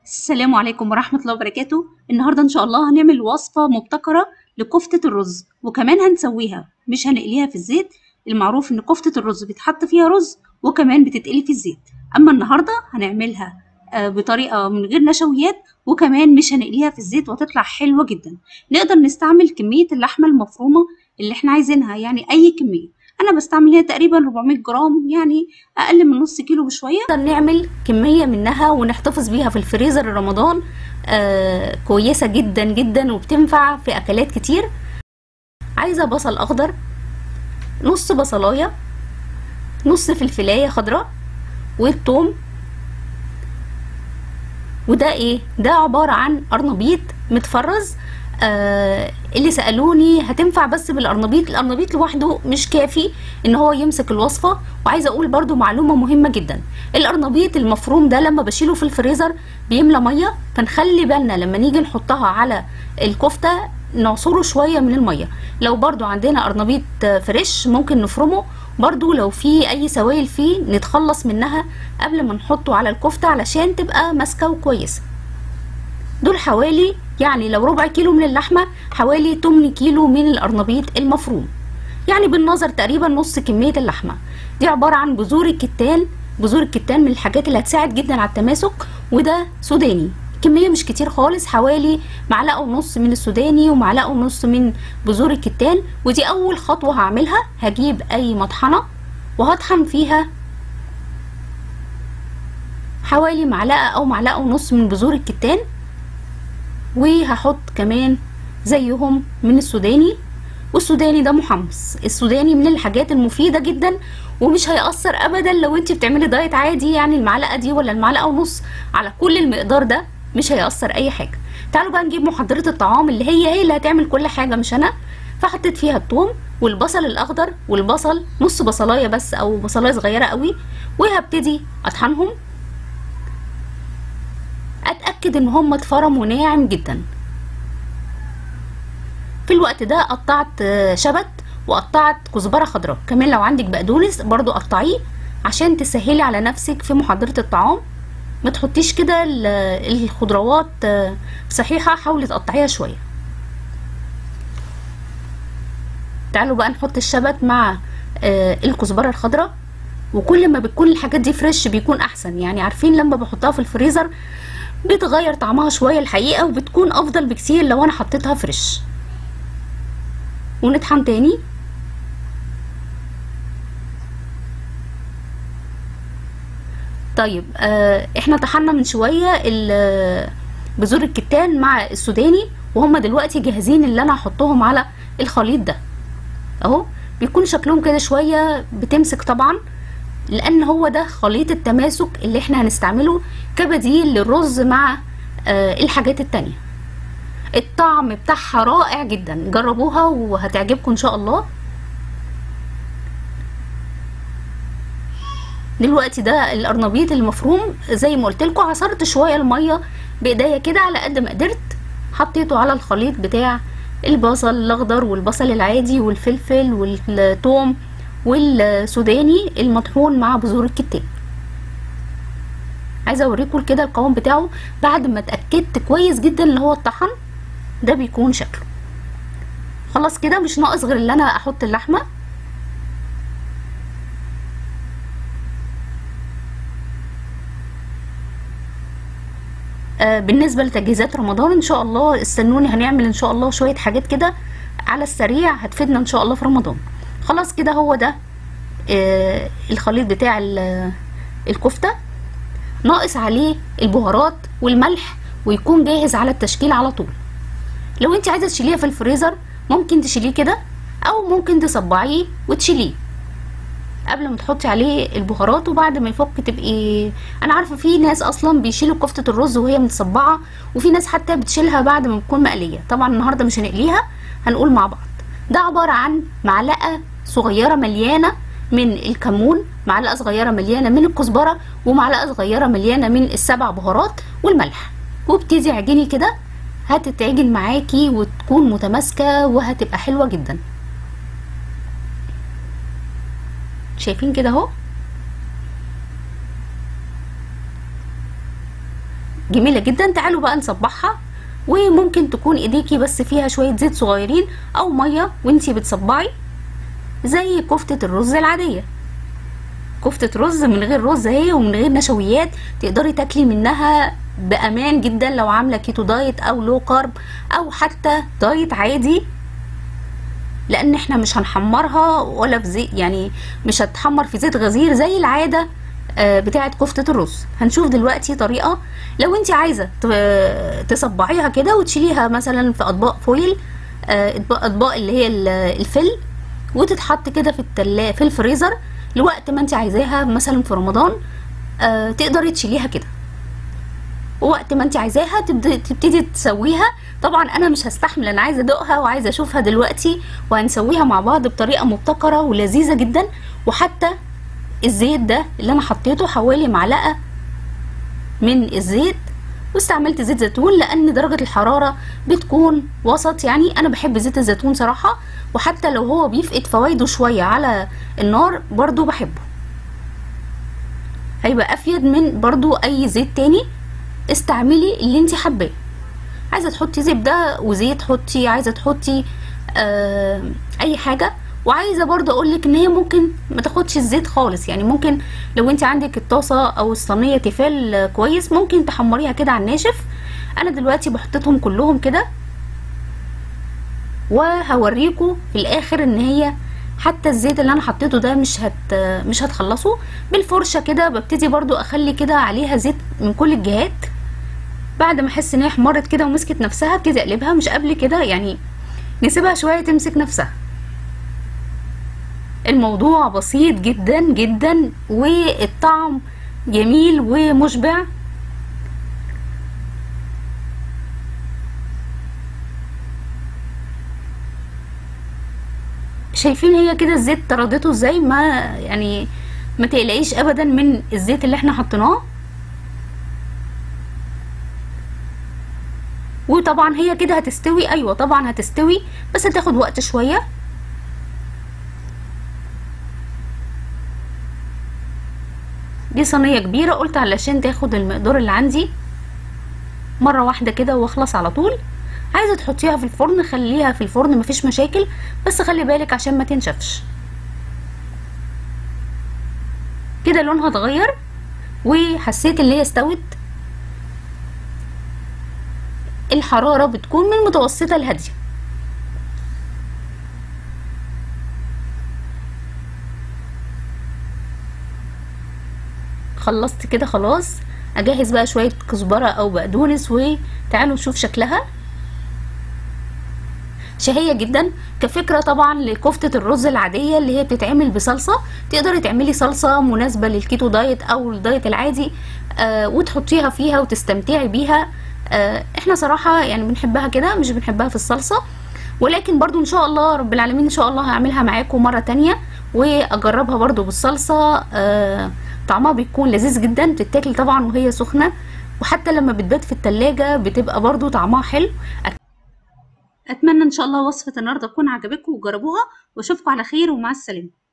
السلام عليكم ورحمة الله وبركاته النهاردة إن شاء الله هنعمل وصفة مبتكرة لكفتة الرز وكمان هنسويها مش هنقليها في الزيت المعروف إن كفتة الرز بيتحط فيها رز وكمان بتتقلي في الزيت أما النهاردة هنعملها آه، بطريقة من غير نشويات وكمان مش هنقليها في الزيت وهتطلع حلوة جدا نقدر نستعمل كمية اللحمة المفرومة اللي احنا عايزينها يعني أي كمية أنا بستعمل هنا تقريبا 400 جرام يعني أقل من نص كيلو بشوية نقدر نعمل كمية منها ونحتفظ بيها في الفريزر رمضان آه كويسة جدا جدا وبتنفع في أكلات كتير عايزة بصل أخضر نص بصلاية نص فلفلاية خضراء والثوم وده ايه ده عبارة عن قرنبيط متفرز آه اللي سألوني هتنفع بس بالقرنبيط القرنبيط لوحده مش كافي ان هو يمسك الوصفة وعايزة اقول برضو معلومة مهمة جدا القرنبيط المفروم ده لما بشيله في الفريزر بيملى مية فنخلي بالنا لما نيجي نحطها على الكفتة نعصره شوية من المية لو برضو عندنا قرنبيط فريش ممكن نفرمه برضو لو في اي سوائل فيه نتخلص منها قبل ما نحطه على الكفتة علشان تبقى ماسكة وكويسة دول حوالي يعني لو ربع كيلو من اللحمة حوالي 8 كيلو من القرنبيط المفروم يعني بالنظر تقريبا نص كمية اللحمة دي عبارة عن بذور الكتان بذور الكتان من الحاجات اللي هتساعد جدا على التماسك وده سوداني كمية مش كتير خالص حوالي معلقة ونص من السوداني ومعلقة ونص من بذور الكتان ودي أول خطوة هعملها هجيب أي مطحنة وهطحن فيها حوالي معلقة أو معلقة ونص من بذور الكتان وهحط كمان زيهم من السوداني والسوداني ده محمص السوداني من الحاجات المفيدة جدا ومش هيأثر ابدا لو انت بتعملي دايت عادي يعني المعلقة دي ولا المعلقة ونص على كل المقدار ده مش هيأثر اي حاجة تعالوا بقى نجيب محضرة الطعام اللي هي هي اللي هتعمل كل حاجة مش انا فحطيت فيها الثوم والبصل الاخضر والبصل نص بصلايه بس او بصلايه صغيره قوي وهبتدي اطحنهم اتاكد ان هم اتفرموا ناعم جدا في الوقت ده قطعت شبت وقطعت كزبره خضراء كمان لو عندك بقدونس برضو قطعيه عشان تسهلي على نفسك في محضره الطعام ما تحطيش كده الخضروات صحيحه حاولي تقطعيها شويه تعالوا بقى نحط الشبت مع الكزبره الخضراء وكل ما بتكون الحاجات دي فريش بيكون احسن يعني عارفين لما بحطها في الفريزر بتغير طعمها شويه الحقيقه وبتكون افضل بكتير لو انا حطيتها فريش ونطحن تاني طيب آه احنا طحنا من شويه بذور الكتان مع السوداني وهما دلوقتي جاهزين اللي انا هحطهم على الخليط ده اهو بيكون شكلهم كده شويه بتمسك طبعا لان هو ده خليط التماسك اللي احنا هنستعمله كبديل للرز مع آه الحاجات التانية الطعم بتاعها رائع جدا جربوها وهتعجبكم ان شاء الله دلوقتي ده القرنبيط المفروم زي ما قلت لكم عصرت شويه الميه بايديا كده على قد ما قدرت حطيته على الخليط بتاع البصل الاخضر والبصل العادي والفلفل والثوم والسوداني المطحون مع بذور الكتان عايزه اوريكم كده القوام بتاعه بعد ما اتاكدت كويس جدا ان هو الطحن ده بيكون شكله خلاص كده مش ناقص غير ان انا احط اللحمه آه بالنسبه لتجهيزات رمضان ان شاء الله استنوني هنعمل ان شاء الله شويه حاجات كده على السريع هتفيدنا ان شاء الله في رمضان خلاص كده هو ده آه الخليط بتاع الكفته ناقص عليه البهارات والملح ويكون جاهز على التشكيل على طول لو انت عايزه تشيليه في الفريزر ممكن تشيليه كده او ممكن تصبعيه وتشيليه قبل ما تحطي عليه البهارات وبعد ما يفك تبقي انا عارفه في ناس اصلا بيشيلوا كفته الرز وهي متصبعه وفي ناس حتى بتشيلها بعد ما تكون مقليه طبعا النهارده مش هنقليها هنقول مع بعض ده عباره عن معلقه صغيره مليانه من الكمون معلقه صغيره مليانه من الكزبره ومعلقه صغيره مليانه من السبع بهارات والملح وابتدي اعجني كده هتتعجن معاكي وتكون متماسكه وهتبقى حلوه جدا شايفين كده اهو جميله جدا تعالوا بقى نصبعها وممكن تكون ايديكي بس فيها شويه زيت صغيرين او ميه وانتي بتصبعي زي كفته الرز العاديه كفتة رز من غير رز اهي ومن غير نشويات تقدري تاكلي منها بامان جدا لو عامله كيتو دايت او لو كارب او حتى دايت عادي لان احنا مش هنحمرها ولا في زيت يعني مش هتحمر في زيت غزير زي العاده آه، بتاعه كفته الرز هنشوف دلوقتي طريقه لو انت عايزه ت- تصبعيها كده وتشيليها مثلا في اطباق فويل آه، اطباق أطباق اللي هي ال- الفل وتتحط كده في التلا في الفريزر لوقت ما انت عايزاها مثلا في رمضان آه، تقدري تشيليها كده ووقت ما انت عايزاها تبدأ تبتدي تسويها طبعا انا مش هستحمل انا عايزه ادوقها وعايزه اشوفها دلوقتي وهنسويها مع بعض بطريقه مبتكره ولذيذه جدا وحتى الزيت ده اللي انا حطيته حوالي معلقه من الزيت واستعملت زيت زيتون لان درجه الحراره بتكون وسط يعني انا بحب زيت الزيتون صراحه وحتى لو هو بيفقد فوائده شويه على النار برضو بحبه هيبقى افيد من برضو اي زيت تاني استعملي اللي انت حباه عايزه تحطي زبده وزيت حطي عايزه تحطي آه اي حاجه وعايزه برضه اقولك ان هي ممكن ما تاخدش الزيت خالص يعني ممكن لو انت عندك الطاسه او الصينيه تيفال آه، كويس ممكن تحمريها كده على الناشف انا دلوقتي بحطتهم كلهم كده وهوريكم في الاخر ان هي حتى الزيت اللي انا حطيته ده مش هت مش هتخلصه بالفرشه كده ببتدي برضو اخلي كده عليها زيت من كل الجهات بعد ما احس ان هي احمرت كده ومسكت نفسها ابتدي اقلبها مش قبل كده يعني نسيبها شويه تمسك نفسها الموضوع بسيط جدا جدا والطعم جميل ومشبع شايفين هي كده الزيت طردته ازاي ما يعني ما تقلقيش ابدا من الزيت اللي احنا حطيناه وطبعا هي كده هتستوي ايوه طبعا هتستوي بس هتاخد وقت شويه دي صينيه كبيره قلت علشان تاخد المقدار اللي عندي مره واحده كده واخلص على طول عايزه تحطيها في الفرن خليها في الفرن مفيش مشاكل بس خلي بالك عشان ما تنشفش كده لونها اتغير وحسيت ان هي استوت الحراره بتكون من متوسطه لهاديه خلصت كده خلاص اجهز بقى شويه كزبره او بقدونس وتعالوا نشوف شكلها شهية جدا كفكرة طبعا لكفتة الرز العادية اللي هي بتتعمل بصلصة تقدري تعملي صلصة مناسبة للكيتو دايت او الدايت العادي آه وتحطيها فيها وتستمتعي بيها آه احنا صراحة يعني بنحبها كده مش بنحبها في الصلصة ولكن برضو ان شاء الله رب العالمين ان شاء الله هعملها معاكم مرة تانية واجربها برضو بالصلصة آه طعمها بيكون لذيذ جدا بتتاكل طبعا وهي سخنة وحتى لما بتبات في التلاجة بتبقى برضو طعمها حلو اتمنى ان شاء الله وصفه النهارده تكون عجبتكم وجربوها واشوفكم على خير ومع السلامه